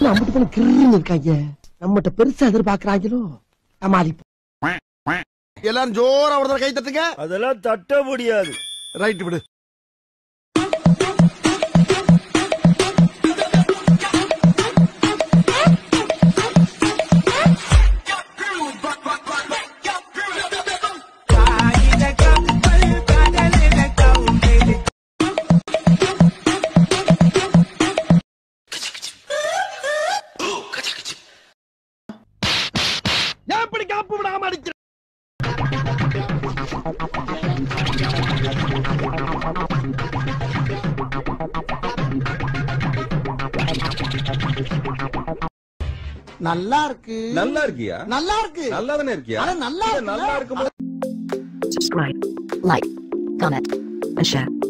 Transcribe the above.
அம்பிட்டு பண்ண கிருன்னு இருக்காங்க நம்மகிட்ட பெருசா எதிர்பார்க்கறாங்களோ சமாளிப்போம் எல்லாரும் ஜோரா ஒரு தடவை கை தட்டுங்க அதெல்லாம் தட்ட முடியாது ரைட் விடு ஏன் இப்படி காப்பு விடாம அடிக்கிற நல்லா இருக்கு நல்லா இருக்கியா நல்லா இருக்கு நல்லா தானே இருக்கியா அட நல்லா நல்லா இருக்கு இருக்கும்போது subscribe, like, comment, and share.